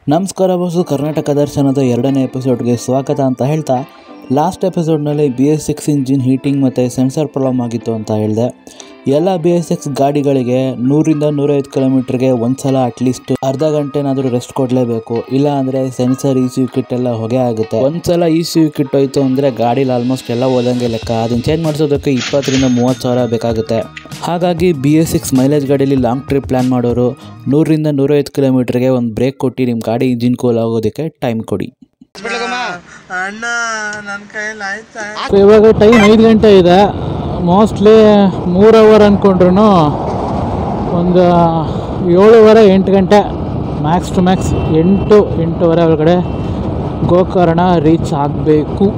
ನಮಸ್ಕಾರ ಬಸ್ಸು ಕರ್ನಾಟಕ ದರ್ಶನದ ಎರಡನೇ ಎಪಿಸೋಡ್ಗೆ ಸ್ವಾಗತ ಅಂತ ಹೇಳ್ತಾ ಲಾಸ್ಟ್ ಎಪಿಸೋಡ್ನಲ್ಲಿ B S six engine heating ಮತ್ತು ಸೆನ್ಸರ್ ಪ್ರಾಬ್ಲಮ್ ಆಗಿತ್ತು ಅಂತ ಹೇಳಿದೆ ಎಲ್ಲ ಬಿ ಎಸ್ ಸಿಕ್ಸ್ ಗಾಡಿಗಳಿಗೆ ನೂರಿಂದ ನೂರೈವತ್ತು ಕಿಲೋಮೀಟ್ರಿಗೆ ಒಂದು ಸಲ ಅಟ್ಲೀಸ್ಟ್ ಅರ್ಧ ಗಂಟೆನಾದರೂ ರೆಸ್ಟ್ ಕೊಡಲೇಬೇಕು ಇಲ್ಲ ಅಂದರೆ sensor E C U kit ಎಲ್ಲ ಹೊಗೆ ಆಗುತ್ತೆ ಒಂದು ಸಲ ಇ ಸಿ ಯು ಕಿಟ್ ಹೋಯ್ತು ಅಂದರೆ ಗಾಡೀಲಿ ಆಲ್ಮೋಸ್ಟ್ ಎಲ್ಲ ಓದಂಗೆ ಲೆಕ್ಕ ಅದನ್ನು ಚೇಂಜ್ ಮಾಡಿಸೋದಕ್ಕೆ ಇಪ್ಪತ್ತರಿಂದ ಮೂವತ್ತು ಸಾವಿರ ಬೇಕಾಗುತ್ತೆ ಹಾಗಾಗಿ ಬಿ ಎಸ್ ಸಿಕ್ಸ್ ಮೈಲೇಜ್ ಗಾಡೀಲಿ ಲಾಂಗ್ ಟ್ರಿಪ್ ಪ್ಲ್ಯಾನ್ ಮಾಡೋರು ನೂರರಿಂದ ನೂರೈವತ್ತು ಕಿಲೋಮೀಟ್ರಿಗೆ ಒಂದು ಬ್ರೇಕ್ ಕೊಟ್ಟು ನಿಮ್ಮ ಗಾಡಿ ಇಂಜಿನ್ ಕೂಲ್ ಆಗೋದಕ್ಕೆ ಟೈಮ್ ಕೊಡಿ ಅಣ್ಣ ನನ್ನ ಕೈಯಲ್ಲಿ ಆಯ್ತಾ ಇವಾಗ ಟೈಮ್ ಐದು ಗಂಟೆ ಇದೆ ಮೋಸ್ಟ್ಲಿ ಮೂರು ಅವರ್ ಅಂದ್ಕೊಂಡ್ರು ಒಂದು ಏಳುವರೆ ಎಂಟು ಗಂಟೆ ಮ್ಯಾಕ್ಸ್ ಟು ಮ್ಯಾಕ್ಸ್ ಎಂಟು ಎಂಟೂವರೆ ಒಳಗಡೆ ಗೋಕರ್ಣ ರೀಚ್ ಆಗಬೇಕು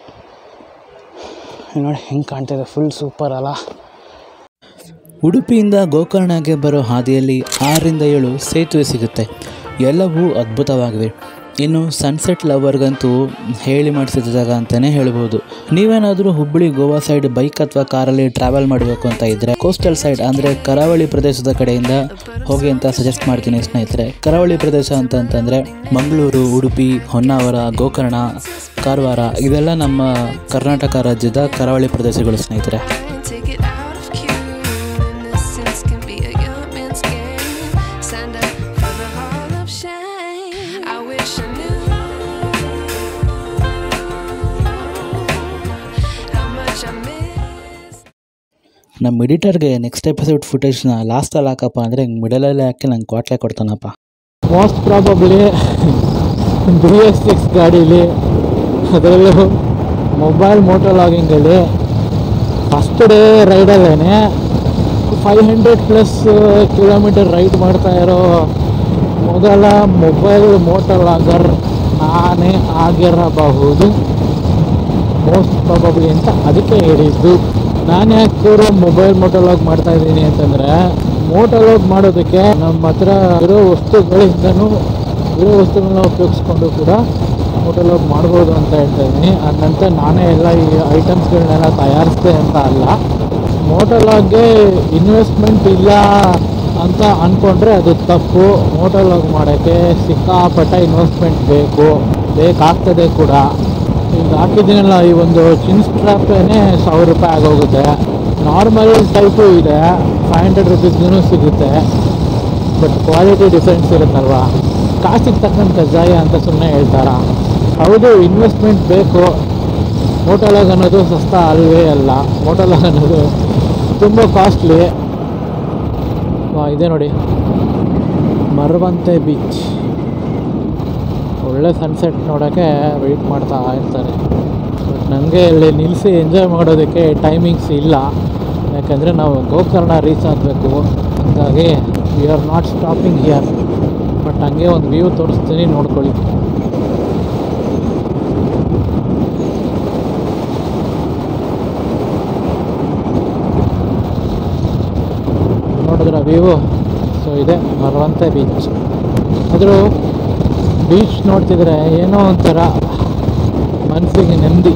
ನೋಡಿ ಹೆಂಗೆ ಕಾಣ್ತಿದೆ ಫುಲ್ ಸೂಪರ್ ಅಲ್ಲ ಉಡುಪಿಯಿಂದ ಗೋಕರ್ಣಗೆ ಬರೋ ಹಾದಿಯಲ್ಲಿ ಆರರಿಂದ ಏಳು ಸೇತುವೆ ಸಿಗುತ್ತೆ ಎಲ್ಲವೂ ಅದ್ಭುತವಾಗಿವೆ ಇನ್ನು ಸನ್ಸೆಟ್ ಲವರ್ಗಂತೂ ಹೇಳಿ ಮಾಡಿಸಿದ ಜಾಗ ಅಂತಲೇ ಹೇಳ್ಬೋದು ನೀವೇನಾದರೂ ಹುಬ್ಬಳ್ಳಿ ಗೋವಾ ಸೈಡ್ ಬೈಕ್ ಅಥವಾ ಕಾರಲ್ಲಿ ಟ್ರಾವೆಲ್ ಮಾಡಬೇಕು ಅಂತ ಇದ್ದರೆ ಕೋಸ್ಟಲ್ ಸೈಡ್ ಅಂದರೆ ಕರಾವಳಿ ಪ್ರದೇಶದ ಕಡೆಯಿಂದ ಹೋಗಿ ಅಂತ ಸಜೆಸ್ಟ್ ಮಾಡ್ತೀನಿ ಸ್ನೇಹಿತರೆ ಕರಾವಳಿ ಪ್ರದೇಶ ಅಂತಂತಂದರೆ ಮಂಗಳೂರು ಉಡುಪಿ ಹೊನ್ನಾವರ ಗೋಕರ್ಣ ಕಾರವಾರ ಇವೆಲ್ಲ ನಮ್ಮ ಕರ್ನಾಟಕ ರಾಜ್ಯದ ಕರಾವಳಿ ಪ್ರದೇಶಗಳು ಸ್ನೇಹಿತರೆ Take it out of cue. Innocence can be a young man's game. Stand up for the heart of shame. I wish I knew how much I miss. ನಮ್ಮ ಎಡಿಟರ್ಗೆ ನೆಕ್ಸ್ಟ್ ಎಪಿಸೋಡ್ ಫುಟೇಜ್ನ ಲಾಸ್ಟಲ್ಲಿ ಹಾಕಪ್ಪ ಅಂದರೆ ಹಿಂಗೆ ಮಿಡಲಲ್ಲಿ ಹಾಕಿ ನಂಗೆ ಕ್ವಾಟ್ಲೆ ಕೊಡ್ತಾನಪ್ಪ most probably B S six ಗಾಡೀಲಿ ಅದರಲ್ಲೂ ಮೊಬೈಲ್ ಮೋಟೋ ಲಾಗಿಂಗಲ್ಲಿ ಫಸ್ಟ್ ಡೇ ರೈಡಲ್ಲೇ five hundred plus kilometre ride ಮಾಡ್ತಾ ಇರೋ ಮೊದಲ ಮೊಬೈಲ್ ಮೋಟೋ ಲಾಗರ್ ನಾನೇ ಆಗಿರಬಹುದು ಮೋಸ್ಟ್ ಪ್ರಾಬಬ್ಲಿ ಅಂತ ಅದಕ್ಕೆ ಹೇಳಿದ್ದು ನಾನು ಯಾಕೆ ಮೊಬೈಲ್ ಮೋಟೋಲಾಗ್ ಮಾಡ್ತಾ ಇದ್ದೀನಿ ಅಂತಂದರೆ ಮೋಟೋಲಾಗ್ ಮಾಡೋದಕ್ಕೆ ನಮ್ಮ ಹತ್ರ ಇರೋ ವಸ್ತುಗಳಿಂದನೂ ಇರೋ ವಸ್ತುಗಳನ್ನ ಉಪಯೋಗಿಸ್ಕೊಂಡು ಕೂಡ ಮೋಟೋಲಾಗ್ ಮಾಡ್ಬೋದು ಅಂತ ಹೇಳ್ತಾ ಇದ್ದೀನಿ ಅದಂತೆ ನಾನೇ ಎಲ್ಲ ಈ ಐಟಮ್ಸ್ಗಳನ್ನೆಲ್ಲ ತಯಾರಿಸಿದೆ ಅಂತ ಅಲ್ಲ ಮೋಟೋಲಾಗ್ಗೆ ಇನ್ವೆಸ್ಟ್ಮೆಂಟ್ ಇಲ್ಲ ಅಂತ ಅಂದ್ಕೊಂಡ್ರೆ ಅದು ತಪ್ಪು ಮೋಟೋಲಾಗ್ ಮಾಡೋಕ್ಕೆ ಸಿಕ್ಕಾಪಟ್ಟ ಇನ್ವೆಸ್ಟ್ಮೆಂಟ್ ಬೇಕು ಬೇಕಾಗ್ತದೆ ಕೂಡ ಈಗ ಹಾಕಿದ್ದೀನಲ್ಲ ಈ ಒಂದು ಚಿನ್ ಸ್ಟ್ರಾಪೇನೆ ಸಾವಿರ ರೂಪಾಯಿ ಆಗೋಗುತ್ತೆ ನಾರ್ಮಲ್ ಟೈಪು ಇದೆ ಫೈವ್ ಹಂಡ್ರೆಡ್ ರುಪೀಸ್ಗೂ ಸಿಗುತ್ತೆ ಬಟ್ ಕ್ವಾಲಿಟಿ ಡಿಫ್ರೆನ್ಸ್ ಇರುತ್ತಲ್ವ ಕಾಸಿಗೆ ತಕ್ಕಂಥ ಜಾಯ ಅಂತ ಸುಮ್ಮನೆ ಹೇಳ್ತಾರ ಹೌದು ಇನ್ವೆಸ್ಟ್ಮೆಂಟ್ ಬೇಕು ಮೋಟೋಲಾಗ್ ಅನ್ನೋದು ಸಸ್ತಾ ಅಲ್ವೇ ಅಲ್ಲ ಮೋಟೋಲಾಗ್ ಅನ್ನೋದು ತುಂಬ ಕಾಸ್ಟ್ಲಿ ಇದೆ ನೋಡಿ ಮರವಂತೆ ಬೀಚ್ ಒಳ್ಳೆ ಸನ್ಸೆಟ್ ನೋಡೋಕ್ಕೆ ವೆಯ್ಟ್ ಮಾಡ್ತಾ ಇರ್ತಾರೆ ಬಟ್ ನನಗೆ ಇಲ್ಲಿ ನಿಲ್ಲಿಸಿ ಎಂಜಾಯ್ ಮಾಡೋದಕ್ಕೆ ಟೈಮಿಂಗ್ಸ್ ಇಲ್ಲ ಯಾಕಂದರೆ ನಾವು ಗೋಕರ್ಣ ರೀಚ್ ಆಗಬೇಕು ಹಾಗಾಗಿ we are not stopping here but ಹಂಗೆ ಒಂದು ವ್ಯೂ ತೋರಿಸ್ತೀನಿ ನೋಡ್ಕೊಳ್ಳಿ ನೋಡಿದ್ರೆ ವ್ಯೂ ಸೊ ಇದೆ ಮರವಂತೆ ಬೀಚ್ ಆದರೂ ಬೀಚ್ ನೋಡ್ತಿದ್ರೆ ಏನೋ ಒಂಥರ ಮನಸ್ಸಿಗೆ ನೆಮ್ಮದಿ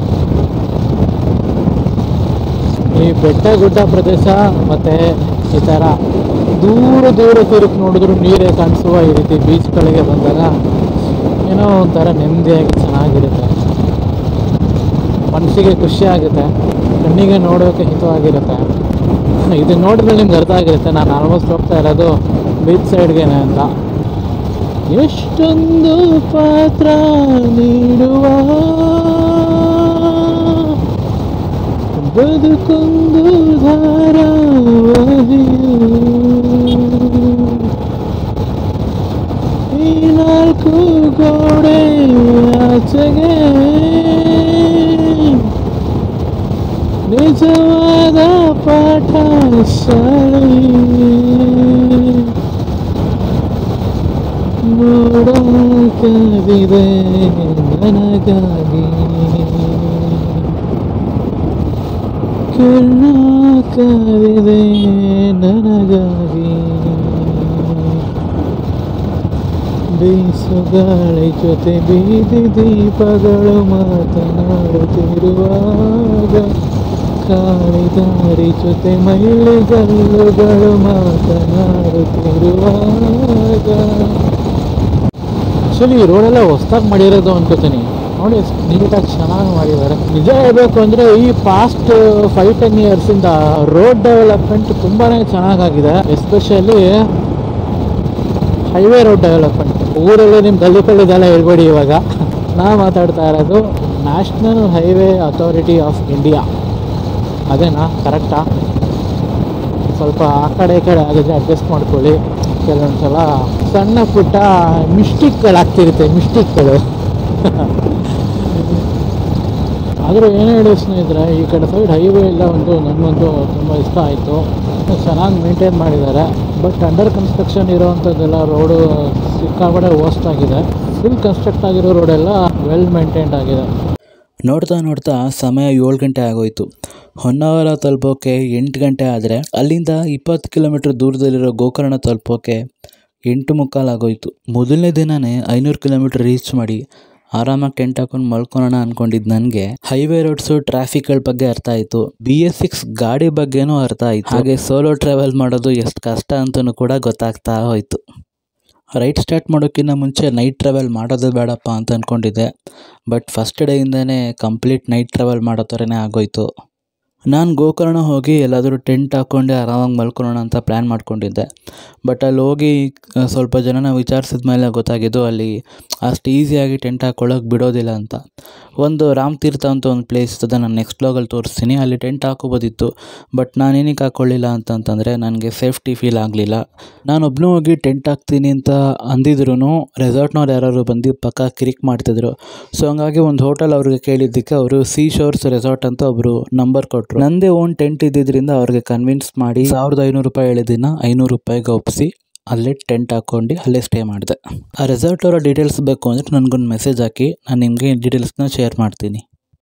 ಈ ಬೆಟ್ಟ ಗುಡ್ಡ ಪ್ರದೇಶ ಮತ್ತು ಈ ಥರ ದೂರ ದೂರ ತಿರುಗಿ ನೋಡಿದ್ರು ನೀರೇ ಕಾಣಿಸುವ ಈ ರೀತಿ ಬೀಚ್ಗಳಿಗೆ ಬಂದಾಗ ಏನೋ ಒಂಥರ ನೆಮ್ಮದಿಯಾಗಿ ಚೆನ್ನಾಗಿರುತ್ತೆ ಮನಸ್ಸಿಗೆ ಖುಷಿ ಆಗುತ್ತೆ ಕಣ್ಣಿಗೆ ನೋಡೋಕೆ ಹಿತವಾಗಿರುತ್ತೆ ಇದು ನೋಡಿದ್ರೆ ನಿಮ್ಗೆ ಅರ್ಥ ಆಗಿರುತ್ತೆ ನಾನು ಆಲ್ಮೋಸ್ಟ್ ಹೋಗ್ತಾ ಇರೋದು ಬೀಚ್ ಸೈಡ್ಗೇನೆ ಅಂತ ಎಷ್ಟೊಂದು ಪಾತ್ರ ನೀಡುವ ಬದುಕೊಂದು ಧಾರಾವಾಹಿಯು ಈ ನಾಲ್ಕು ಗೋಡೆ ಆಚೆಗೆ ನಿಜವಾದ ಪಾಠ ಶಾಲೆ ನೋಡಕವಿದೆ ನನಗಾಗಿ ಕವಿದೆ ನನಗಾಗಿ ಬೀಸುಗಾಳಿ ಜೊತೆ ಬೀದಿ ದೀಪಗಳು ಮಾತನಾಡುತ್ತಿರುವಾಗ ಕಾಳಿದಾರಿ ಜೊತೆ ಮೈಲಿಗಲ್ಲುಗಳು ಮಾತನಾಡುತ್ತಿರುವಾಗ ಆ್ಯಕ್ಚುಲಿ ಈ ರೋಡೆಲ್ಲ ಹೊಸ್ದಾಗಿ ಮಾಡಿರೋದು ಅನ್ಕೋತೀನಿ ನೋಡಿ ಎಷ್ಟು ನೀಟಾಗಿ ಚೆನ್ನಾಗಿ ಮಾಡಿದ್ದಾರೆ ನಿಜ ಹೇಳ್ಬೇಕು ಅಂದರೆ ಈ ಪಾಸ್ಟ್ ಫೈವ್ ಟೆನ್ ಇಯರ್ಸಿಂದ ರೋಡ್ ಡೆವಲಪ್ಮೆಂಟ್ ತುಂಬಾ ಚೆನ್ನಾಗಾಗಿದೆ ಎಸ್ಪೆಷಲಿ ಹೈವೇ ರೋಡ್ ಡೆವಲಪ್ಮೆಂಟ್ ಊರಲ್ಲಿ ನಿಮ್ಮ ಗಲ್ಲಿ ಪಲ್ಲಿದೆಲ್ಲ ಹೇಳ್ಬೇಡಿ ಇವಾಗ ನಾ ಮಾತಾಡ್ತಾ ಇರೋದು National Highway Authority of India ಅದೇನಾ ಕರೆಕ್ಟಾ ಸ್ವಲ್ಪ ಆ ಕಡೆ ಈ ಕಡೆ ಆಗಿದ್ರೆ ಅಡ್ಜಸ್ಟ್ ಮಾಡ್ಕೊಳ್ಳಿ ಕೆಲವೊಂದು ಸಲ ಸಣ್ಣ ಪುಟ್ಟ ಮಿಸ್ಟೇಕ್ಗಳು ಆಗ್ತಿರುತ್ತೆ ಮಿಸ್ಟೇಕ್ಗಳು ಆದರೂ ಏನು ಹೇಳಿ ಸ್ನೇಹಿತರೆ ಈ ಕಡೆ ಸೈಡ್ ಹೈವೇ ಎಲ್ಲ ಒಂದು ನನಗಂತೂ ತುಂಬ ಇಷ್ಟ ಆಯಿತು ಚೆನ್ನಾಗಿ ಮೇಂಟೈನ್ ಮಾಡಿದ್ದಾರೆ ಬಟ್ ಅಂಡರ್ ಕನ್ಸ್ಟ್ರಕ್ಷನ್ ಇರೋವಂಥದ್ದೆಲ್ಲ ರೋಡು ಸಿಕ್ಕಾಪಟ್ಟೆ ವರ್ಸ್ಟ್ ಆಗಿದೆ ಫುಲ್ ಕನ್ಸ್ಟ್ರಕ್ಟ್ ಆಗಿರೋ ರೋಡೆಲ್ಲ ವೆಲ್ ಮೇಂಟೈನ್ಡ್ ಆಗಿದೆ ನೋಡ್ತಾ ನೋಡ್ತಾ ಸಮಯ ಏಳು ಗಂಟೆ ಆಗೋಯ್ತು ಹೊನ್ನಾವರ ತಲುಪೋಕೆ ಎಂಟು ಗಂಟೆ ಆದರೆ ಅಲ್ಲಿಂದ ಇಪ್ಪತ್ತು ಕಿಲೋಮೀಟ್ರ್ ದೂರದಲ್ಲಿರೋ ಗೋಕರ್ಣ ತಲುಪೋಕೆ ಎಂಟು ಮುಕ್ಕಾಲು ಆಗೋಯ್ತು ಮೊದಲನೇ ದಿನನೇ ಐನೂರು ಕಿಲೋಮೀಟ್ರ್ ರೀಚ್ ಮಾಡಿ ಆರಾಮಾಗಿ ಟೆಂಟ್ ಹಾಕೊಂಡು ಮಲ್ಕೊಳೋಣ ಅನ್ಕೊಂಡಿದ್ದು ನನಗೆ ಹೈವೇ ರೋಡ್ಸು ಟ್ರಾಫಿಕ್ಗಳ ಬಗ್ಗೆ ಅರ್ಥ ಆಯಿತು ಬಿ ಎಸ್ ಸಿಕ್ಸ್ ಗಾಡಿ ಬಗ್ಗೆನೂ ಅರ್ಥ ಆಯಿತು ಹಾಗೆ ಸೋಲೋ ಟ್ರಾವೆಲ್ ಮಾಡೋದು ಎಷ್ಟು ಕಷ್ಟ ಅಂತಲೂ ಕೂಡ ಗೊತ್ತಾಗ್ತಾ ಹೋಯಿತು ರೈಟ್ ಸ್ಟಾರ್ಟ್ ಮಾಡೋಕ್ಕಿಂತ ಮುಂಚೆ ನೈಟ್ ಟ್ರಾವೆಲ್ ಮಾಡೋದು ಬೇಡಪ್ಪ ಅಂತ ಅಂದ್ಕೊಂಡಿದ್ದೆ ಬಟ್ ಫಸ್ಟ್ ಡೇಯಿಂದನೇ ಕಂಪ್ಲೀಟ್ ನೈಟ್ ಟ್ರಾವೆಲ್ ಮಾಡೋ ಥರನೇ ಆಗೋಯ್ತು ನಾನು ಗೋಕರ್ಣ ಹೋಗಿ ಎಲ್ಲಾದರೂ ಟೆಂಟ್ ಹಾಕ್ಕೊಂಡೆ ಆರಾಮಾಗಿ ಮಲ್ಕೊಳ್ಳೋಣ ಅಂತ ಪ್ಲ್ಯಾನ್ ಮಾಡ್ಕೊಂಡಿದ್ದೆ ಬಟ್ ಅಲ್ಲಿ ಹೋಗಿ ಆ, ಸ್ವಲ್ಪ ಜನನ ವಿಚಾರಿಸಿದ ಮೇಲೆ ಗೊತ್ತಾಗಿದ್ದು ಅಲ್ಲಿ ಅಷ್ಟು ಈಸಿಯಾಗಿ ಟೆಂಟ್ ಹಾಕ್ಕೊಳ್ಳೋಕೆ ಬಿಡೋದಿಲ್ಲ ಅಂತ ಒಂದು ರಾಮತೀರ್ಥ ಅಂತ ಒಂದು ಪ್ಲೇಸ್ ಇದೆ ನಾನು ನೆಕ್ಸ್ಟ್ ಬ್ಲಾಗಲ್ಲಿ ತೋರಿಸ್ತೀನಿ ಅಲ್ಲಿ ಟೆಂಟ್ ಹಾಕೋಬೋದಿತ್ತು ಬಟ್ ನಾನು ಏನಕ್ಕೆ ಹಾಕ್ಕೊಳ್ಳಿಲ್ಲ ಅಂತಂತಂದರೆ ನನಗೆ ಸೇಫ್ಟಿ ಫೀಲ್ ಆಗಲಿಲ್ಲ ನಾನೊಬ್ಬನು ಹೋಗಿ ಟೆಂಟ್ ಹಾಕ್ತೀನಿ ಅಂತ ಅಂದಿದ್ರು ರೆಸಾರ್ಟ್ನವ್ರು ಯಾರು ಬಂದು ಪಕ್ಕ ಕಿರಿಕ್ ಮಾಡ್ತಿದ್ರು ಸೊ ಹಂಗಾಗಿ ಒಂದು ಹೋಟೆಲ್ ಅವ್ರಿಗೆ ಕೇಳಿದ್ದಕ್ಕೆ ಅವರು ಸೀ ಶೋರ್ಸ್ ರೆಸಾರ್ಟ್ ಅಂತ ಒಬ್ಬರು ನಂಬರ್ ಕೊಟ್ಟರು ನಂದೇ ಓನ್ ಟೆಂಟ್ ಇದ್ದಿದ್ದರಿಂದ ಅವ್ರಿಗೆ ಕನ್ವಿನ್ಸ್ ಮಾಡಿ ಸಾವಿರದ ಐನೂರು ರೂಪಾಯಿ ಹೇಳಿದ್ದನ್ನ ಐನೂರು ರೂಪಾಯಿಗೆ ಒಪ್ಪಿಸಿ ಅಲ್ಲೇ ಟೆಂಟ್ ಹಾಕ್ಕೊಂಡು ಅಲ್ಲೇ ಸ್ಟೇ ಮಾಡಿದೆ ಆ ರೆಸಾರ್ಟ್ ಅವರ ಡೀಟೇಲ್ಸ್ ಬೇಕು ಅಂದರೆ ನನಗೊಂದು ಮೆಸೇಜ್ ಹಾಕಿ ನಾನು ನಿಮಗೆ ಡೀಟೇಲ್ಸ್ನ ಶೇರ್ ಮಾಡ್ತೀನಿ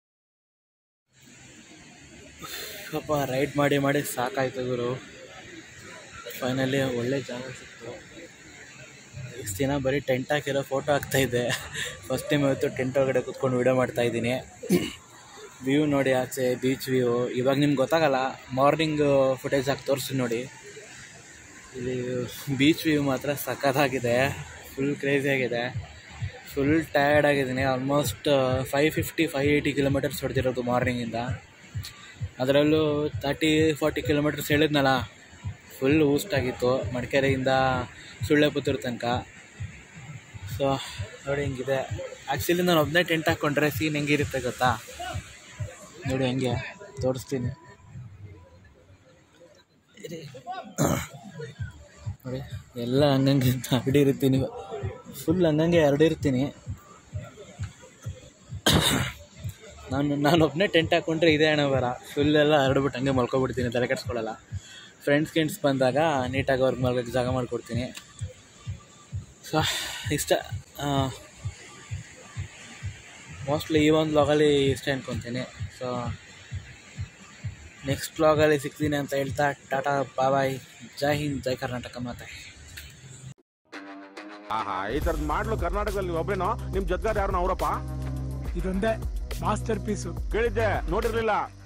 ಸ್ವಲ್ಪ ರೈಡ್ ಮಾಡಿ ಮಾಡಿ ಸಾಕಾಯ್ತು ಗುರು ಫೈನಲಿ ಒಳ್ಳೆ ಜಾಗ ಸಿಕ್ತು ಇಷ್ಟು ದಿನ ಬರೀ ಟೆಂಟ್ ಹಾಕಿರೋ ಫೋಟೋ ಹಾಕ್ತಾಯಿದ್ದೆ ಫಸ್ಟ್ ಟೈಮ್ ಇವತ್ತು ಟೆಂಟ್ ಒಳಗಡೆ ಕೂತ್ಕೊಂಡು ವೀಡಿಯೋ ಮಾಡ್ತಾಯಿದ್ದೀನಿ ವ್ಯೂ ನೋಡಿ ಆಚೆ ಬೀಚ್ ವ್ಯೂ ಇವಾಗ ನಿಮ್ಗೆ ಗೊತ್ತಾಗಲ್ಲ ಮಾರ್ನಿಂಗ್ ಫುಟೇಜ್ ಹಾಕಿ ತೋರಿಸಿ ನೋಡಿ ಇಲ್ಲಿ ಬೀಚ್ ವ್ಯೂ ಮಾತ್ರ ಸಖತ್ತಾಗಿದೆ ಫುಲ್ ಕ್ರೇಜಿ ಆಗಿದೆ ಫುಲ್ ಟಯರ್ಡ್ ಆಗಿದ್ದೀನಿ almost five fifty five eighty kilometres ಹೊಡೆದಿರೋದು ಮಾರ್ನಿಂಗಿಂದ ಅದರಲ್ಲೂ ತರ್ಟಿ ಫಾರ್ಟಿ ಕಿಲೋಮೀಟರ್ಸ್ ಹೇಳಿದ್ನಲ್ಲ ಫುಲ್ ಊಸ್ಟ್ ಆಗಿತ್ತು ಮಡಿಕೇರಿಯಿಂದ ಸುಳ್ಳೆಪುತ್ತೂರು ತನಕ ಸೊ ನೋಡಿ ಹಿಂಗಿದೆ ಆ್ಯಕ್ಚುಲಿ ನಾನು ಒಬ್ಬನೇ ಟೆಂಟ್ ಹಾಕ್ಕೊಂಡ್ರೆ ಸೀನ್ ಹೆಂಗಿರುತ್ತೆ ಗೊತ್ತಾ ನೋಡಿ ಹೆಂಗೆ ತೋರಿಸ್ತೀನಿ ನೋಡಿ ಎಲ್ಲ ಹಂಗಂಗೆ ಹರಡಿರ್ತೀನಿ ಫುಲ್ ಹಂಗಂಗೆ ಹರಡಿರ್ತೀನಿ ನಾನು ನಾನು ಒಬ್ಬನೇ ಟೆಂಟ್ ಹಾಕ್ಕೊಂಡ್ರೆ ಇದೇ ಹಣ ಬರ ಫುಲ್ ಎಲ್ಲ ಹರಡ್ಬಿಟ್ಟು ಹಂಗೆ ಮಲ್ಕೊಬಿಡ್ತೀನಿ ತಲೆ ಕೆಡ್ಸ್ಕೊಳ್ಳಲ್ಲ ಫ್ರೆಂಡ್ಸ್ ಗಿಂಡ್ಸ್ ಬಂದಾಗ ನೀಟಾಗಿ ಅವ್ರಿಗೆ ಮಲ್ಗೋಕ್ಕೆ ಜಾಗ ಮಾಡಿಕೊಡ್ತೀನಿ ಸೊ ಇಷ್ಟ ಮೋಸ್ಟ್ಲಿ ಈ ಒಂದು ವ್ಲಾಗಲ್ಲಿ ಇಷ್ಟ ಅನ್ಕೊತೀನಿ ಸೊ ನೆಕ್ಸ್ಟ್ ವ್ಲಾಗಲ್ಲಿ ಸಿಗ್ತೀನಿ ಅಂತ ಹೇಳ್ತಾ ಟಾಟಾ ಬಾಯ್ ಜೈ ಹಿಂದ್ ಜೈ ಕರ್ನಾಟಕ ಮಾತೆ ಆಹಾ ಈ ತರದ್ ಮಾಡ್ಲು ಕರ್ನಾಟಕದಲ್ಲಿ ಒಬ್ರೇನೋ ನಿಮ್ ಜೊತೆಗಾರ ಯಾರು ಅವರಪ್ಪ ಇದೊಂದೇ ಮಾಸ್ಟರ್ ಪೀಸು ಕೇಳಿದ್ದೆ ನೋಡಿರ್ಲಿಲ್ಲ